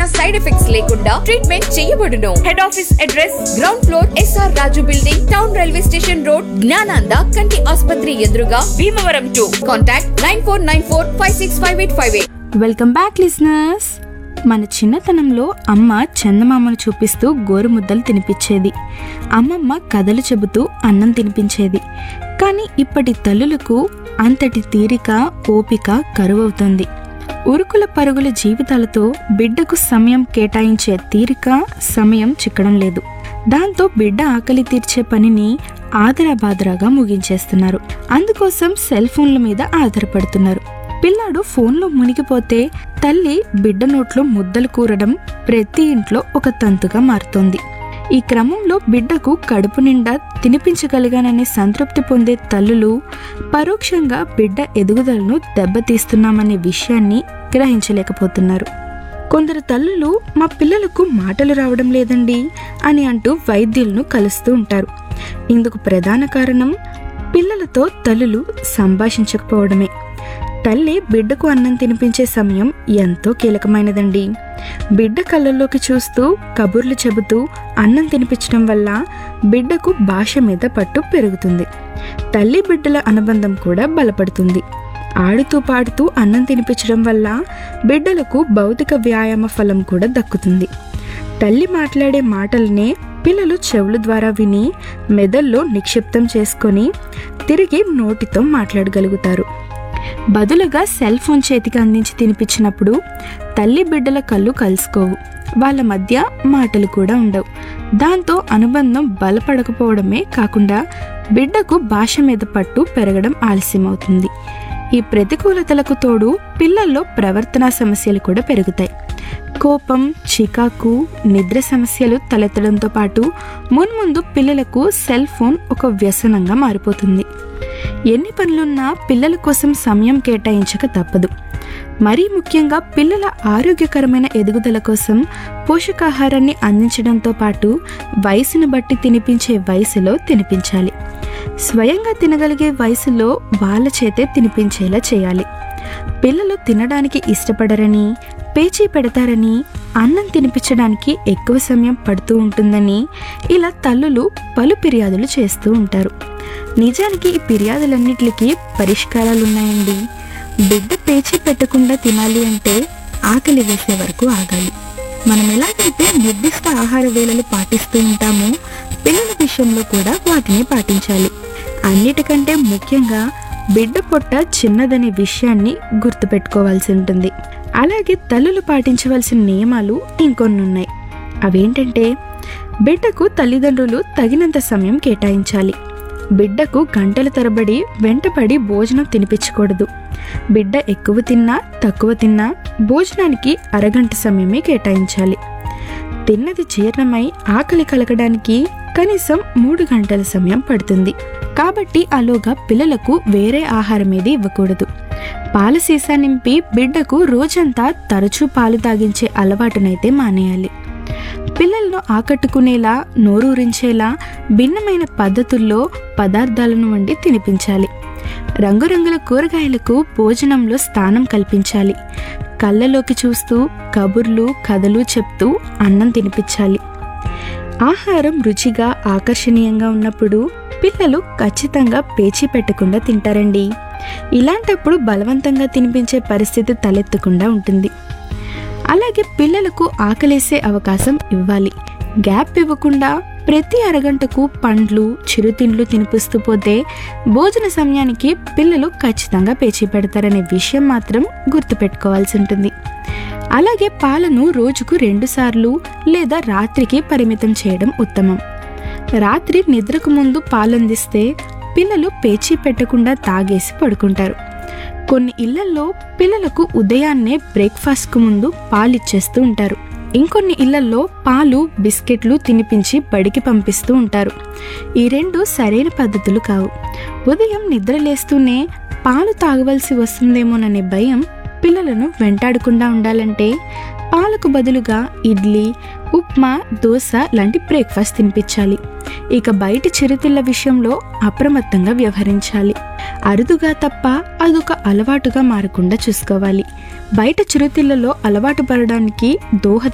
side effects లేకుండా treatment చేయబడును head office address ground floor SR Raju building town railway station road Gnananda కంటి ఆసుపత్రి ఎదురుగా Bhimavaram to contact nine four nine four five six five eight five eight welcome back listeners మన చిన్నతనంలో అమ్మ చందమామను చూపిస్తూ గోరుముద్దలు తినిపించేది అమ్మమ్మ కథలు చెబుతూ అన్నం తినిపించేది కానీ ఇప్పటి తల్లులకు అంతటి తీరిక ఓపిక కరువవుతుంది ఉరుకుల పరుగుల జీవితాలతో బిడ్డకు సమయం కేటాయించే తీరిక సమయం చిక్కడం లేదు దాంతో బిడ్డ ఆకలి తీర్చే పనిని ఆదరాబాదరాగా ముగించేస్తున్నారు అందుకోసం సెల్ ఫోన్ల మీద ఆధారపడుతున్నారు పిల్లాడు ఫోన్లో మునిగిపోతే తల్లి బిడ్డ నోట్లో ముద్దలు కూరడం ప్రతి ఇంట్లో ఒక తంతుగా మారుతోంది ఈ క్రమంలో బిడ్డకు కడుపు నిండా తినిపించగలిగాననే సంతృప్తి పొందే తల్లులు పరోక్షంగా బిడ్డ ఎదుగుదలను దెబ్బతీస్తున్నామనే విషయాన్ని గ్రహించలేకపోతున్నారు కొందరు తల్లులు మా పిల్లలకు మాటలు రావడం లేదండి అని అంటూ వైద్యులను కలుస్తూ ఉంటారు ఇందుకు ప్రధాన కారణం పిల్లలతో తల్లులు సంభాషించకపోవడమే తల్లి బిడ్డకు అన్నం తినిపించే సమయం ఎంతో కీలకమైనదండి బిడ్డ కళ్ళల్లోకి చూస్తూ కబుర్లు చెబుతూ అన్నం తినిపించడం వల్ల బిడ్డకు భాష మీద పట్టు పెరుగుతుంది తల్లి బిడ్డల అనుబంధం కూడా బలపడుతుంది ఆడుతూ పాడుతూ అన్నం తినిపించడం వల్ల బిడ్డలకు భౌతిక వ్యాయామ ఫలం కూడా దక్కుతుంది తల్లి మాట్లాడే మాటలనే పిల్లలు చెవుల ద్వారా విని మెదల్లో నిక్షిప్తం చేసుకొని తిరిగి నోటితో మాట్లాడగలుగుతారు బదులుగా సెల్ ఫోన్ చేతికి అందించి తినిపించినప్పుడు తల్లి బిడ్డల కళ్ళు కలుసుకోవు వాళ్ళ మధ్య మాటలు కూడా ఉండవు దాంతో అనుబంధం బలపడకపోవడమే కాకుండా బిడ్డకు భాష మీద పట్టు పెరగడం ఆలస్యమవుతుంది ఈ ప్రతికూలతలకు తోడు పిల్లల్లో ప్రవర్తనా సమస్యలు కూడా పెరుగుతాయి కోపం చికాకు నిద్ర సమస్యలు తలెత్తడంతో పాటు మున్ముందు పిల్లలకు సెల్ ఫోన్ ఒక వ్యసనంగా మారిపోతుంది ఎన్ని పనులున్నా పిల్లల కోసం సమయం కేటాయించక తప్పదు మరీ ముఖ్యంగా పిల్లల ఆరోగ్యకరమైన ఎదుగుదల కోసం పోషకాహారాన్ని అందించడంతో పాటు వయసును బట్టి తినిపించే వయసులో తినిపించాలి స్వయంగా తినగలిగే వయసులో వాళ్ళ చేతే తినిపించేలా చేయాలి పిల్లలు తినడానికి ఇష్టపడరని పేచీ పెడతారని అన్నం తినిపించడానికి ఎక్కువ సమయం పడుతూ ఉంటుందని ఇలా తల్లులు పలు ఫిర్యాదులు చేస్తూ ఉంటారు నిజానికి ఈ ఫిర్యాదులన్నిటికీ పరిష్కారాలు ఉన్నాయండి బిడ్డ పేచీ పెట్టకుండా తినాలి అంటే ఆకలి వేసే వరకు ఆగాలి మనం ఎలాగైతే నిర్దిష్ట ఆహార వేళలు పాటిస్తూ ఉంటామో పిల్లల విషయంలో కూడా వాటిని పాటించాలి అన్నిటికంటే ముఖ్యంగా బిడ్డ పొట్ట చిన్నదనే విషయాన్ని గుర్తుపెట్టుకోవాల్సి ఉంటుంది అలాగే తల్లులు పాటించవలసిన నియమాలు ఇంకొన్ని ఉన్నాయి అవేంటంటే బిడ్డకు తల్లిదండ్రులు తగినంత సమయం కేటాయించాలి బిడ్డకు గంటల తరబడి వెంటపడి భోజనం తినిపించకూడదు బిడ్డ ఎక్కువ తిన్నా తక్కువ తిన్నా భోజనానికి అరగంట సమయమే కేటాయించాలి తిన్నది జీర్ణమై ఆకలి కలగడానికి కనీసం మూడు గంటల సమయం పడుతుంది కాబట్టి అలోగా పిల్లలకు వేరే ఆహారం ఏది ఇవ్వకూడదు పాల సీసా నింపి బిడ్డకు రోజంతా తరచూ పాలు తాగించే అలవాటునైతే మానేయాలి పిల్లలను ఆకట్టుకునేలా నోరూరించేలా భిన్నమైన పద్ధతుల్లో పదార్థాలను వండి తినిపించాలి రంగురంగుల కూరగాయలకు భోజనంలో స్థానం కల్పించాలి కళ్ళలోకి చూస్తూ కబుర్లు కథలు చెప్తూ అన్నం తినిపించాలి ఆహారం రుచిగా ఆకర్షణీయంగా ఉన్నప్పుడు పిల్లలు ఖచ్చితంగా పేచీ పెట్టకుండా తింటారండి ఇలాంటప్పుడు బలవంతంగా తినిపించే పరిస్థితి తలెత్తకుండా ఉంటుంది అలాగే పిల్లలకు ఆకలేసే అవకాశం ఇవ్వాలి గ్యాప్ ఇవ్వకుండా ప్రతి అరగంటకు పండ్లు చిరుతిండ్లు తినిపిస్తూ పోతే భోజన సమయానికి పిల్లలు ఖచ్చితంగా పేచీ పెడతారనే విషయం మాత్రం గుర్తుపెట్టుకోవాల్సి ఉంటుంది అలాగే పాలను రోజుకు రెండుసార్లు లేదా రాత్రికి పరిమితం చేయడం ఉత్తమం రాత్రి నిద్రకు ముందు పాలందిస్తే పిల్లలు పేచీ పెట్టకుండా తాగేసి పడుకుంటారు కొన్ని ఇళ్లలో పిల్లలకు ఉదయాన్నే బ్రేక్ఫాస్ట్కు ముందు పాలిచ్చేస్తూ ఉంటారు ఇంకొన్ని ఇళ్లలో పాలు బిస్కెట్లు తినిపించి బడికి పంపిస్తూ ఉంటారు ఈ రెండు సరైన పద్ధతులు కావు ఉదయం నిద్ర లేస్తూనే పాలు తాగవలసి వస్తుందేమోననే భయం పిల్లలను వెంటాడకుండా ఉండాలంటే పాలకు బదులుగా ఇడ్లీ ఉప్మా దోశ లాంటి బ్రేక్ఫాస్ట్ తినిపించాలి ఇక బయట చిరుతిళ్ళ విషయంలో అప్రమత్తంగా వ్యవహరించాలి అరుదుగా తప్ప అదొక అలవాటుగా మారకుండా చూసుకోవాలి బయట చిరుతిళ్ళలో అలవాటు పడడానికి దోహద